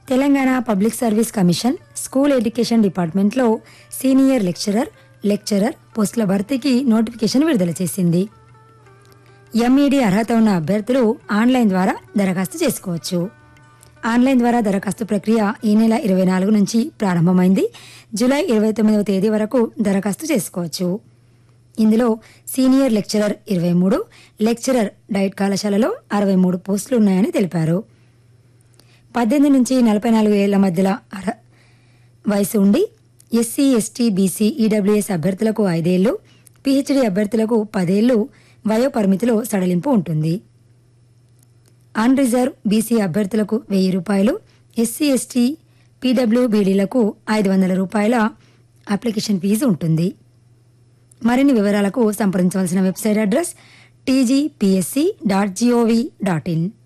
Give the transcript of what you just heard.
Telangana public service commission school education డిపార్ట్మెంట్లో senior lecturer lecturer పోస్టుల భర్తీకి నోటిఫికేషన్ విడుదల చేసింది ఎంఈడి అర్హత ఉన్న అభ్యర్థులు ఆన్లైన్ ద్వారా దరఖాస్తు చేసుకోవచ్చు ఆన్లైన్ ద్వారా దరఖాస్తు ప్రక్రియ ఈ నెల ఇరవై నాలుగు నుంచి ప్రారంభమైంది జూలై ఇరవై తొమ్మిదవ తేదీ వరకు దరఖాస్తు చేసుకోవచ్చు ఇందులో సీనియర్ లెక్చరర్ ఇరవై మూడు లెక్చరర్ డైట్ కళాశాలలో అరవై మూడు పోస్టులు ఉన్నాయని తెలిపారు పద్దెనిమిది నుంచి నలభై నాలుగు ఏళ్ల మధ్యలో అర వయసు ఉండి ఎస్సీ ఎస్టీ బీసీ ఈడబ్ల్యూఎస్ అభ్యర్థులకు ఐదేళ్లు పిహెచ్డి అభ్యర్థులకు పదేళ్లు వయో పరిమితిలో సడలింపు ఉంటుంది అన్ రిజర్వ్ బీసీ అభ్యర్థులకు వెయ్యి రూపాయలు ఎస్సీ ఎస్టీ పీడబ్ల్యూబీడీలకు ఐదు వందల రూపాయల అప్లికేషన్ ఫీజు ఉంటుంది మరిన్ని వివరాలకు సంప్రదించవలసిన website address TGPSC dot GOV dot in